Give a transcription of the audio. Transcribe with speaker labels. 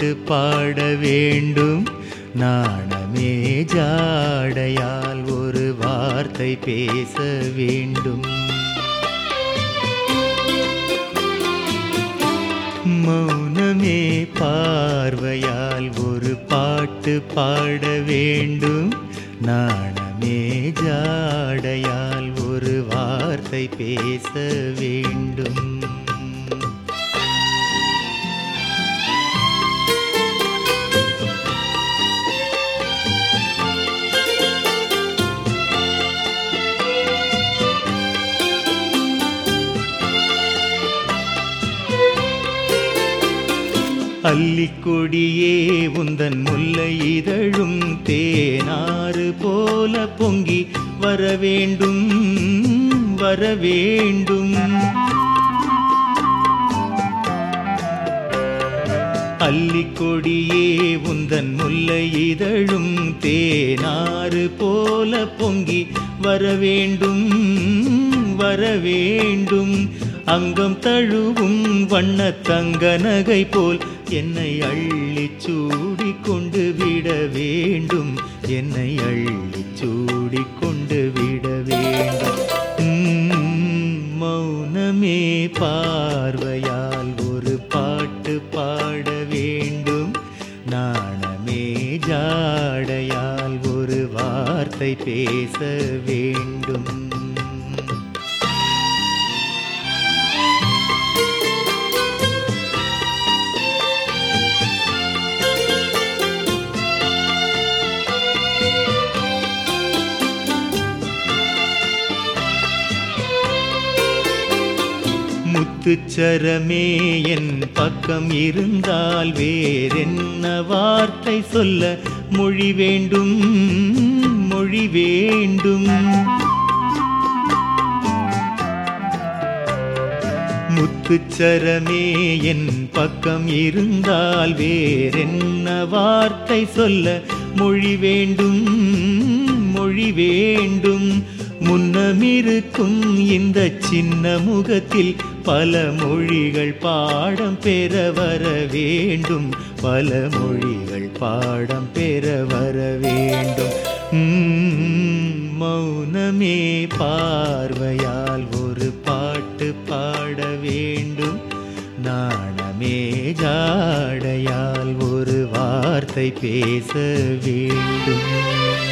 Speaker 1: பாட்டு பாட வேண்டும் நாணமே ஜாடையால் ஒரு வார்த்தை பேச வேண்டும் மௌனமே பார்வையால் ஒரு பாட்டு பாட வேண்டும் நாணமே ஜாடையால் ஒரு வார்த்தை பேச வேண்டும் அல்லிக்கொடியே உந்தன் முல்லை இதழும் தேனாறு போல பொங்கி வரவேண்டும் வரவேண்டும் அல்லிக்கொடியே உந்தன் முல்லை இதழும் தேனாறு போல பொங்கி வரவேண்டும் வரவேண்டும் அங்கம் தழுவும் வண்ண தங்க நகை போல் என்னை அள்ளி சூடி கொண்டு விட வேண்டும் என்னை அள்ளி சூடி கொண்டு விட வேண்டும் உம், மௌனமே பார்வையால் ஒரு பாட்டு பாட வேண்டும் நாணமே ஜாடையால் ஒரு வார்த்தை பேச வேண்டும் முத்துச்சரமே என் பக்கம் இருந்தால் வேறென்ன வார்த்தை சொல்ல மொழி வேண்டும் மொழி வேண்டும் முத்துச்சரமே என் பக்கம் இருந்தால் வேறென்ன வார்த்தை சொல்ல மொழி வேண்டும் மொழி வேண்டும் முன்னமிருக்கும் இந்த சின்ன முகத்தில் பல மொழிகள் பாடம் பெற வர வேண்டும் பல மொழிகள் பாடம் பெற வர வேண்டும் உம், மௌனமே பார்வையால் ஒரு பாட்டு பாட வேண்டும் நாணமே ஜாடையால் ஒரு வார்த்தை பேச வேண்டும்